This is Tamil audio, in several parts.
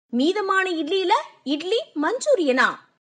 மீதமான இட்லியில இட்லி மஞ்சூரியனா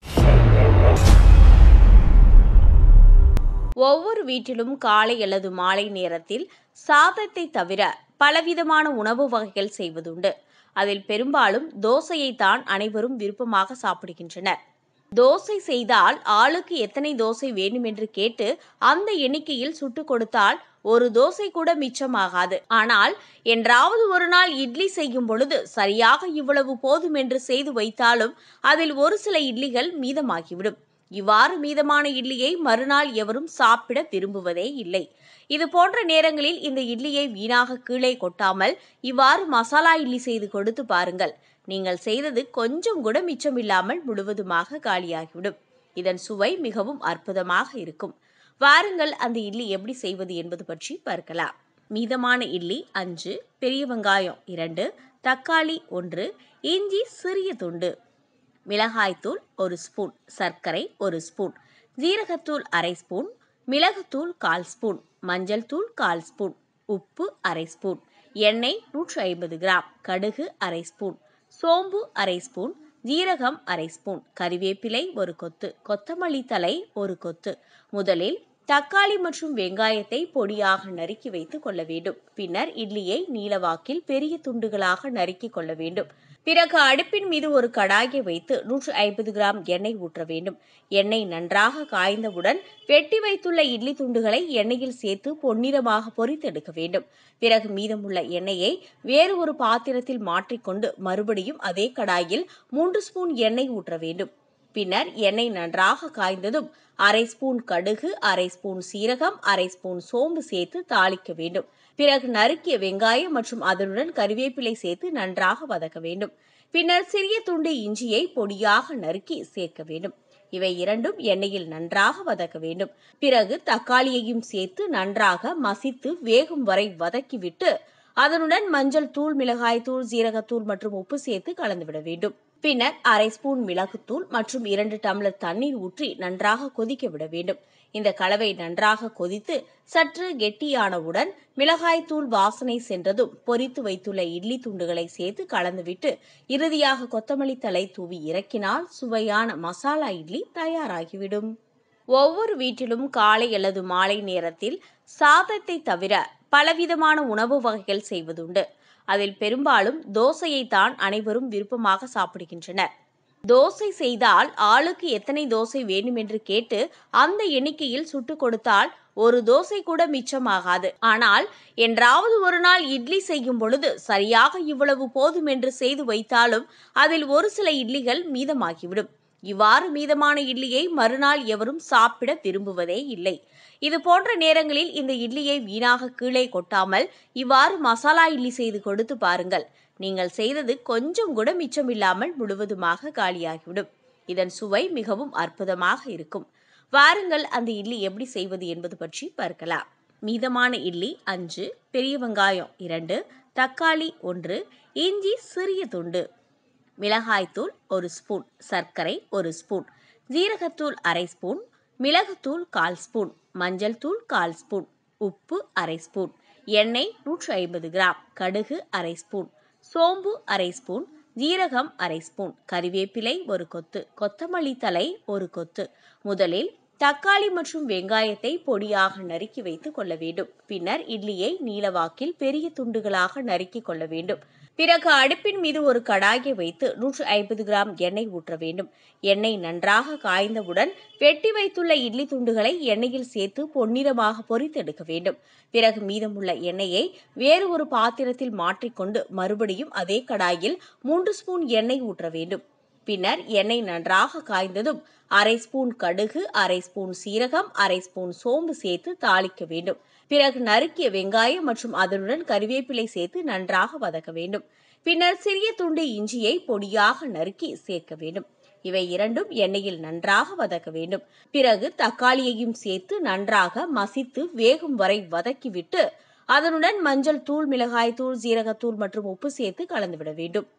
ஒவ்வொரு வீட்டிலும் காலை அல்லது மாலை நேரத்தில் சாதத்தை தவிர பலவிதமான உணவு வகைகள் செய்வதுண்டு அதில் பெரும்பாலும் தோசையை தான் அனைவரும் விருப்பமாக சாப்பிடுகின்றனர் தோசை செய்தால் ஆளுக்கு எத்தனை தோசை வேண்டும் என்று கேட்டு அந்த எண்ணிக்கையில் சுட்டு கொடுத்தால் ஒரு தோசை கூட மிச்சமாகாது ஆனால் என்றாவது ஒரு நாள் இட்லி செய்யும் பொழுது சரியாக இவ்வளவு போதும் என்று செய்து வைத்தாலும் அதில் ஒரு சில இட்லிகள் மீதமாகிவிடும் இவ்வாறு மீதமான இட்லியை மறுநாள் எவரும் சாப்பிட விரும்புவதே இல்லை இது போன்ற நேரங்களில் இந்த இட்லியை வீணாக கீழே கொட்டாமல் இவ்வாறு மசாலா இட்லி செய்து கொடுத்து பாருங்கள் நீங்கள் செய்தது கொஞ்சம் கூட மிச்சமில்லாமல் முழுவதுமாக காலியாகிவிடும் இதன் சுவை மிகவும் அற்புதமாக இருக்கும் வாருங்கள் அந்த இட்லி எப்படி செய்வது என்பது பற்றி பார்க்கலாம் மீதமான இட்லி அஞ்சு பெரிய வெங்காயம் இரண்டு தக்காளி ஒன்று இஞ்சி சிறிய துண்டு மிளகாய்த்தூள் ஒரு ஸ்பூன் சர்க்கரை ஒரு ஸ்பூன் ஜீரகத்தூள் அரை ஸ்பூன் மிளகுத்தூள் கால் ஸ்பூன் மஞ்சள் தூள் கால் ஸ்பூன் உப்பு அரை ஸ்பூன் எண்ணெய் நூற்றி ஐம்பது கிராம் கடுகு அரை ஸ்பூன் சோம்பு அரை ஸ்பூன் ஜீரகம் அரை ஸ்பூன் கறிவேப்பிலை ஒரு கொத்து கொத்தமல்லி தலை ஒரு கொத்து முதலில் தக்காளி மற்றும் வெங்காயத்தை பொடியாக நறுக்கி வைத்துக் கொள்ள வேண்டும் பின்னர் இட்லியை நீளவாக்கில் பெரிய துண்டுகளாக நறுக்கிக் கொள்ள வேண்டும் பிறகு அடுப்பின் மீது ஒரு கடாயை வைத்து நூற்று ஐம்பது கிராம் எண்ணெய் ஊற்ற வேண்டும் எண்ணெய் நன்றாக காய்ந்தவுடன் வெட்டி வைத்துள்ள இட்லி துண்டுகளை எண்ணெயில் சேர்த்து பொன்னிறமாக பொரித்தெடுக்க வேண்டும் பிறகு மீதமுள்ள எண்ணெயை வேறு ஒரு பாத்திரத்தில் மாற்றிக்கொண்டு மறுபடியும் அதே கடாயில் மூன்று ஸ்பூன் எண்ணெய் ஊற்ற வேண்டும் பின்னர் எண்ணெய் நன்றாக காய்ந்ததும் அரை ஸ்பூன் கடுகு அரை ஸ்பூன் சீரகம் அரை ஸ்பூன் சோம்பு சேர்த்து தாளிக்க வேண்டும் பிறகு நறுக்கிய வெங்காயம் மற்றும் அதனுடன் கறிவேப்பிலை சேர்த்து நன்றாக வதக்க வேண்டும் பின்னர் சிறிய துண்டு இஞ்சியை பொடியாக நறுக்கி சேர்க்க வேண்டும் இவை இரண்டும் எண்ணெயில் நன்றாக வதக்க வேண்டும் பிறகு தக்காளியையும் சேர்த்து நன்றாக மசித்து வேகும் வரை வதக்கிவிட்டு அதனுடன் மஞ்சள் தூள் மிளகாய் தூள் ஜீரகத்தூள் மற்றும் உப்பு சேர்த்து கலந்துவிட வேண்டும் பின்னர் அரை ஸ்பூன் மிளகுத்தூள் மற்றும் இரண்டு டம்ளர் தண்ணீர் ஊற்றி நன்றாக கொதிக்க விட வேண்டும் இந்த கலவை நன்றாக கொதித்து சற்று கெட்டியானவுடன் மிளகாய் தூள் வாசனை சென்றதும் பொரித்து வைத்துள்ள இட்லி துண்டுகளை சேர்த்து கலந்துவிட்டு இறுதியாக கொத்தமல்லி தலை தூவி இறக்கினால் சுவையான மசாலா இட்லி தயாராகிவிடும் ஒவ்வொரு வீட்டிலும் காலை அல்லது மாலை நேரத்தில் சாதத்தை தவிர பலவிதமான உணவு வகைகள் செய்வதுண்டு அதில் பெரும்பாலும் தோசையை தான் அனைவரும் விருப்பமாக சாப்பிடுகின்றனர் தோசை செய்தால் ஆளுக்கு எத்தனை தோசை வேண்டும் என்று கேட்டு அந்த எண்ணிக்கையில் சுட்டு கொடுத்தால் ஒரு தோசை கூட மிச்சமாகாது ஆனால் என்றாவது ஒரு நாள் இட்லி செய்யும் பொழுது சரியாக இவ்வளவு போதும் என்று செய்து வைத்தாலும் அதில் ஒரு சில இட்லிகள் மீதமாகிவிடும் இவ்வாறு மீதமான இட்லியை மறுநாள் எவரும் சாப்பிட விரும்புவதே இல்லை இது போன்ற நேரங்களில் இந்த இட்லியை வீணாக கீழே கொட்டாமல் இவ்வாறு மசாலா இட்லி செய்து கொடுத்து பாருங்கள் நீங்கள் செய்தது கொஞ்சம் கூட மிச்சமில்லாமல் முழுவதுமாக காலியாகிவிடும் இதன் சுவை மிகவும் அற்புதமாக இருக்கும் வாருங்கள் அந்த இட்லி எப்படி செய்வது என்பது பற்றி பார்க்கலாம் மீதமான இட்லி அஞ்சு பெரிய வெங்காயம் இரண்டு தக்காளி ஒன்று இஞ்சி சிறிய துண்டு மிளகாய்த்தூள் ஒரு ஸ்பூன் சர்க்கரை ஒரு ஸ்பூன் ஜீரகத்தூள் அரை ஸ்பூன் மிளகுத்தூள் கால் ஸ்பூன் மஞ்சள் தூள் கால் ஸ்பூன் உப்பு அரை ஸ்பூன் எண்ணெய் நூற்றி ஐம்பது கிராம் கடுகு அரை ஸ்பூன் சோம்பு அரை ஸ்பூன் ஜீரகம் அரை ஸ்பூன் கறிவேப்பிலை ஒரு கொத்து கொத்தமல்லி தலை ஒரு கொத்து முதலில் தக்காளி மற்றும் வெங்காயத்தை பொடியாக நறுக்கி வைத்துக் கொள்ள வேண்டும் பின்னர் இட்லியை நீளவாக்கில் பெரிய துண்டுகளாக நறுக்கிக் கொள்ள வேண்டும் பிறகு அடுப்பின் மீது ஒரு கடாயை வைத்து நூற்று ஐம்பது கிராம் எண்ணெய் ஊற்ற வேண்டும் எண்ணெய் நன்றாக காய்ந்தவுடன் வெட்டி வைத்துள்ள இட்லி துண்டுகளை எண்ணெயில் சேர்த்து பொன்னிறமாக பொரித்தெடுக்க வேண்டும் பிறகு மீதமுள்ள எண்ணெயை வேறு ஒரு பாத்திரத்தில் மாற்றிக்கொண்டு மறுபடியும் அதே கடாயில் மூன்று ஸ்பூன் எண்ணெய் ஊற்ற வேண்டும் பின்னர் எண்ணெய் நன்றாக காய்ந்ததும் அரை ஸ்பூன் கடுகு அரை ஸ்பூன் சீரகம் அரை ஸ்பூன் சோம்பு சேர்த்து தாளிக்க வேண்டும் பிறகு நறுக்கிய வெங்காயம் மற்றும் அதனுடன் கறிவேப்பிலை சேர்த்து நன்றாக வதக்க வேண்டும் பின்னர் சிறிய துண்டு இஞ்சியை பொடியாக நறுக்கி சேர்க்க வேண்டும் இவை இரண்டும் எண்ணெயில் நன்றாக வதக்க வேண்டும் பிறகு தக்காளியையும் சேர்த்து நன்றாக மசித்து வேகும் வரை வதக்கிவிட்டு அதனுடன் மஞ்சள் தூள் மிளகாய் தூள் ஜீரகத்தூள் மற்றும் உப்பு சேர்த்து கலந்துவிட வேண்டும்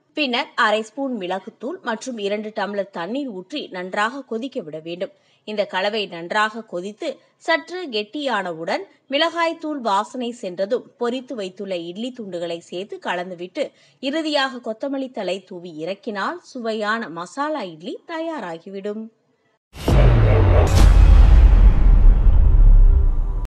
பின்னர் அரை ஸ்பூன் மிளகுத்தூள் மற்றும் இரண்டு டம்ளர் தண்ணீர் ஊற்றி நன்றாக கொதிக்க விட வேண்டும் இந்த கலவை நன்றாக கொதித்து சற்று கெட்டியானவுடன் மிளகாய்த்தூள் வாசனை சென்றதும் பொரித்து வைத்துள்ள இட்லி துண்டுகளை சேர்த்து கலந்துவிட்டு இறுதியாக கொத்தமல்லி தலை தூவி இறக்கினால் சுவையான மசாலா இட்லி தயாராகிவிடும்